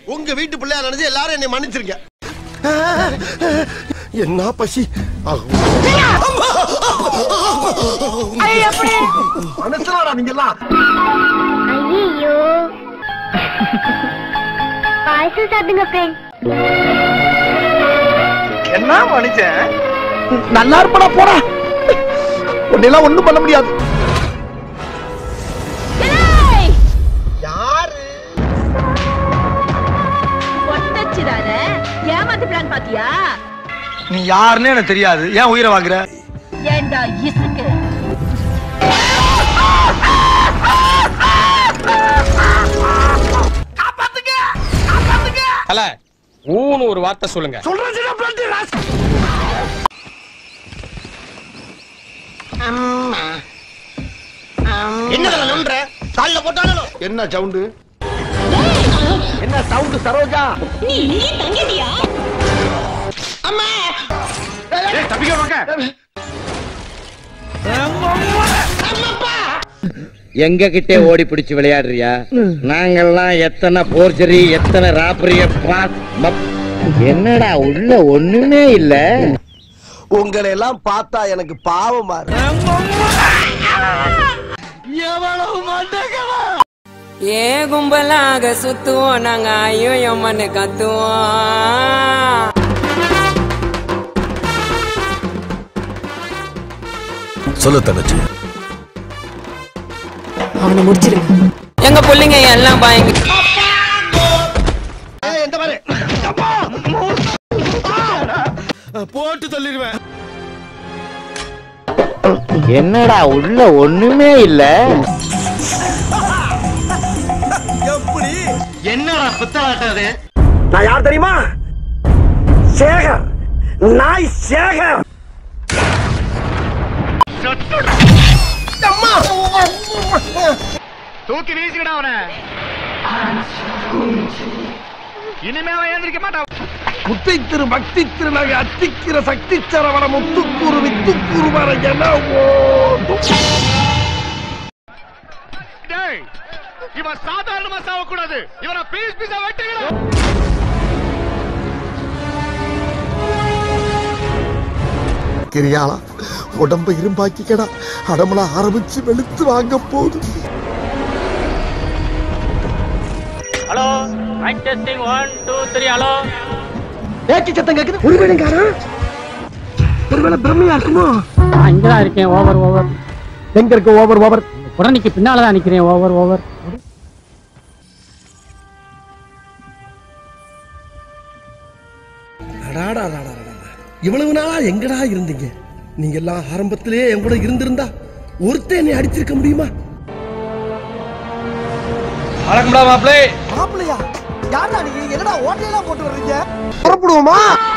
உங்க வீட்டு பிள்ளையா நினைச்சு எல்லாரும் என்னை மன்னிச்சிருங்க என்ன பசி மனசுலாடா நீங்க எல்லாம் ஐயோ பாயசம் சாப்பிடுங்க ஃப்ரெண்ட் என்ன மனுஷன் நல்லா இருப்படா போடா உன்னெல்லாம் ஒண்ணும் பண்ண முடியாது யாரு ஒட்டச்சிடாத ஏமாத்து பிளான் பாத்தியா நீ யாருன்னு எனக்கு தெரியாது ஏன் உயிரை வாங்குற ஏண்டா இசுக்கு தல ஊன்னு ஒரு வார்த்தை சொல்லுங்க என்ன நன்ற கால்ல போட்டாலும் என்ன சவுண்டு என்ன சவுண்டு சரோஜா எங்க கிட்டே ஓடி பிடிச்சு விளையாடுறியா நாங்கெல்லாம் எத்தனை போர்ஜரி எத்தனை ராபரிய என்னடா உள்ள ஒண்ணுமே இல்ல உங்களை எல்லாம் பார்த்தா எனக்கு பாவமா இருக்கு ஏ கும்பலாக சுத்துவோம் நாங்க ஐயோ எம்மன்னு கத்துவோம் சொல்லு தங்கச்சி அவனை முடிச்சிருங்க எங்க பிள்ளைங்க எல்லாம் பயங்க ஏய், இந்த பாரு போட்டு தள்ளிடுவேன் என்னடா உள்ள ஒண்ணுமே இல்ல என்னடா பித்தலாட்டம் அது நான் யார் தெரியுமா சேகர் நாய் சேகர் அம்மா! தூக்கி வீசிக்கடா அவனை இனிமே அவன் ஏந்திரிக்க மாட்டான் முத்தை திரு பக்தி திருநகை அத்திக்கிற சக்தி சரவண முத்துக்கூறு வித்துக்கூறு வர என ஓடும் டேய் இவன் சாதாரணமா சாவக்கூடாது இவனை பீஸ் பீஸா வெட்டுகிறோம் கிரியாளா உடம்ப இரும்பாக்கிக்கடா அடமலா ஆரம்பிச்சு வெளுத்து வாங்க போகுது hello mic testing one two three hello பேச்சு சத்தம் கேக்குது ஒருவேளைக்காரா ஒருவேளை பிரம்மையா இருக்குமோ இங்கதான் இருக்கேன் ஓவர் ஓவர் எங்க இருக்கு ஓவர் ஓவர் குரணிக்கு பின்னால தான் நிக்கிறேன் ஓவர் ஓவர் இவ்வளவு நாளா எங்கடா இருந்தீங்க நீங்க எல்லாம் ஆரம்பத்திலேயே என் கூட இருந்திருந்தா ஒருத்தன் என்னை அடிச்சிருக்க முடியுமா வணக்கம்டா மாப்பிளே மாப்பிளையா யாரா நீங்க என்னடா ஓட்டையெல்லாம் போட்டு வர்றீங்க புறப்படுவோமா